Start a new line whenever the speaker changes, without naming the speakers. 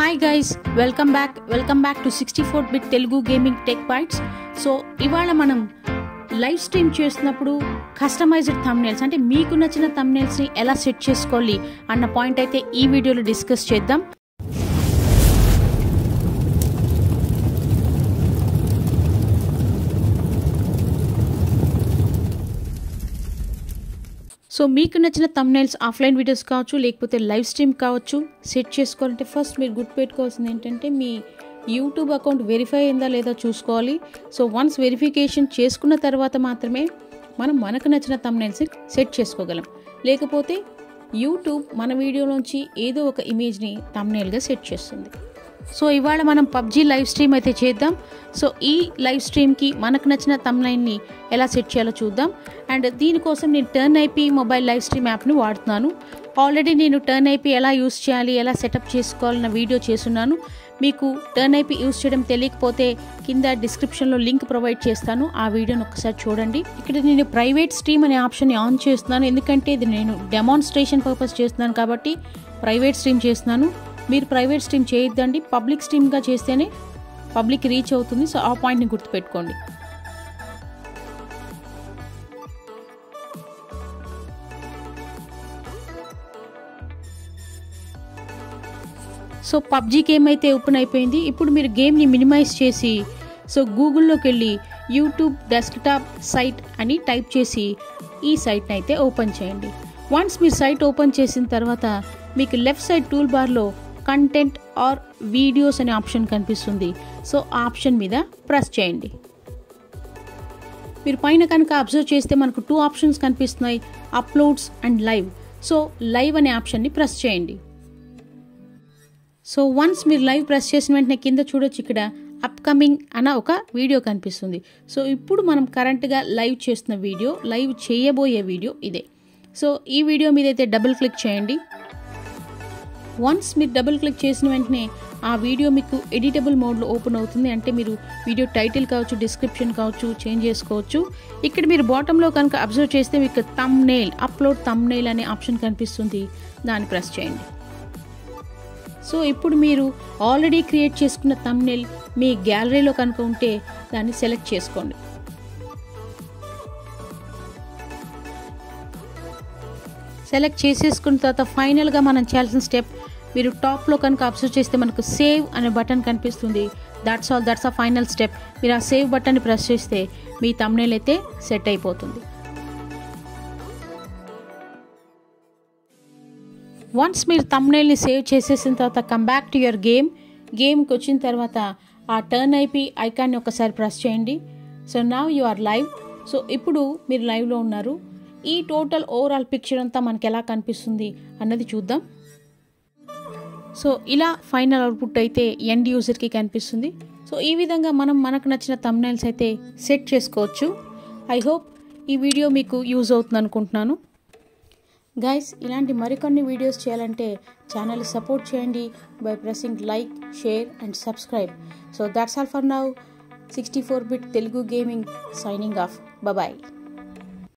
hi guys welcome back welcome back to sixty four bit Telugu gaming tech bytes so ఇవాళ మనం live stream చేస్తున్నప్పుడు customised thumbnails అంటే మీకు నచ్చిన థంబ్నైల్స్ని ఎలా సెట్ చేసుకోవాలి అన్న పాయింట్ అయితే ఈ వీడియోలో డిస్కస్ చేద్దాం సో మీకు నచ్చిన తమ్నైల్స్ ఆఫ్లైన్ వీడియోస్ కావచ్చు లేకపోతే లైవ్ స్ట్రీమ్ కావచ్చు సెట్ చేసుకోవాలంటే ఫస్ట్ మీరు గుర్తుపెట్టుకోవాల్సింది ఏంటంటే మీ యూట్యూబ్ అకౌంట్ వెరిఫై అయిందా లేదా చూసుకోవాలి సో వన్స్ వెరిఫికేషన్ చేసుకున్న తర్వాత మాత్రమే మనం మనకు నచ్చిన తమ్నైల్స్ని సెట్ చేసుకోగలం లేకపోతే యూట్యూబ్ మన వీడియోలోంచి ఏదో ఒక ఇమేజ్ని తమ్నైల్గా సెట్ చేస్తుంది సో ఇవాళ మనం పబ్జీ లైవ్ స్ట్రీమ్ అయితే చేద్దాం సో ఈ లైవ్ స్ట్రీమ్కి మనకు నచ్చిన తమ్లైన్ని ఎలా సెట్ చేయాలో చూద్దాం అండ్ దీనికోసం నేను Turnip mobile live stream యాప్ని వాడుతున్నాను ఆల్రెడీ నేను టర్న్ ఐపీ ఎలా యూస్ చేయాలి ఎలా సెటప్ చేసుకోవాలన్న వీడియో చేస్తున్నాను మీకు టర్న్ ఐపీ యూస్ చేయడం తెలియకపోతే కింద డిస్క్రిప్షన్లో లింక్ ప్రొవైడ్ చేస్తాను ఆ వీడియోని ఒకసారి చూడండి ఇక్కడ నేను ప్రైవేట్ స్ట్రీమ్ అనే ఆప్షన్ని ఆన్ చేస్తున్నాను ఎందుకంటే ఇది నేను డెమాన్స్ట్రేషన్ పర్పస్ చేస్తున్నాను కాబట్టి ప్రైవేట్ స్ట్రీమ్ చేస్తున్నాను మీరు ప్రైవేట్ స్ట్రీమ్ చేయొద్దండి పబ్లిక్ స్ట్రీమ్గా చేస్తేనే పబ్లిక్ రీచ్ అవుతుంది సో ఆ పాయింట్ని గుర్తుపెట్టుకోండి సో పబ్జీ గేమ్ అయితే ఓపెన్ అయిపోయింది ఇప్పుడు మీరు గేమ్ని మినిమైజ్ చేసి సో గూగుల్లోకి వెళ్ళి యూట్యూబ్ డెస్క్టాప్ సైట్ అని టైప్ చేసి ఈ సైట్ని అయితే ఓపెన్ చేయండి వన్స్ మీరు సైట్ ఓపెన్ చేసిన తర్వాత మీకు లెఫ్ట్ సైడ్ టూల్ బార్లో కంటెంట్ ఆర్ వీడియోస్ అనే ఆప్షన్ కనిపిస్తుంది సో ఆ ఆప్షన్ మీద ప్రెస్ చేయండి మీరు పైన కనుక అబ్జర్వ్ చేస్తే మనకు టూ ఆప్షన్స్ కనిపిస్తున్నాయి uploads and live so live అనే ఆప్షన్ని ప్రెస్ చేయండి సో వన్స్ మీరు లైవ్ ప్రెస్ చేసిన వెంటనే కింద చూడొచ్చు ఇక్కడ అప్కమింగ్ అన్న ఒక వీడియో కనిపిస్తుంది సో ఇప్పుడు మనం కరెంట్గా లైవ్ చేస్తున్న వీడియో లైవ్ చేయబోయే వీడియో ఇదే సో ఈ వీడియో మీద అయితే డబుల్ క్లిక్ చేయండి వన్స్ మీరు డబుల్ క్లిక్ చేసిన వెంటనే ఆ వీడియో మీకు ఎడిటబుల్ మోడ్లో ఓపెన్ అవుతుంది అంటే మీరు వీడియో టైటిల్ కావచ్చు డిస్క్రిప్షన్ కావచ్చు చేంజ్ చేసుకోవచ్చు ఇక్కడ మీరు బాటంలో కనుక అబ్జర్వ్ చేస్తే మీకు thumbnail upload thumbnail అనే ఆప్షన్ కనిపిస్తుంది దాన్ని ప్రెస్ చేయండి సో ఇప్పుడు మీరు ఆల్రెడీ క్రియేట్ చేసుకున్న తమ్నెల్ మీ గ్యాలరీలో కనుక ఉంటే దాన్ని సెలెక్ట్ చేసుకోండి సెలెక్ట్ చేసేసుకున్న తర్వాత ఫైనల్గా మనం చేయాల్సిన స్టెప్ మీరు టాప్లో కనుక అబ్జర్వ్ చేస్తే మనకు సేవ్ అనే బటన్ కనిపిస్తుంది that's all that's a final step మీరు ఆ సేవ్ బటన్ని ప్రెస్ చేస్తే మీ తమ్నేల్ అయితే సెట్ అయిపోతుంది వన్స్ మీరు తమ్నైల్ని సేవ్ చేసేసిన తర్వాత come back to your game గేమ్కి వచ్చిన తర్వాత ఆ టర్న్ ఐపీ ఐకాన్ని ఒకసారి ప్రెస్ చేయండి so now you are live so ఇప్పుడు మీరు లైవ్లో ఉన్నారు ఈ టోటల్ ఓవరాల్ పిక్చర్ అంతా మనకి ఎలా కనిపిస్తుంది అన్నది చూద్దాం సో ఇలా ఫైనల్ అవుట్పుట్ అయితే ఎండ్ యూజర్కి కనిపిస్తుంది సో ఈ విధంగా మనం మనకు నచ్చిన తమ్నైల్స్ అయితే సెట్ చేసుకోవచ్చు ఐ హోప్ ఈ వీడియో మీకు యూజ్ అవుతుంది అనుకుంటున్నాను గైస్ ఇలాంటి మరికొన్ని వీడియోస్ చేయాలంటే ఛానల్ సపోర్ట్ చేయండి by pressing like share and subscribe so that's all for now sixty four bit Telugu gaming signing off bye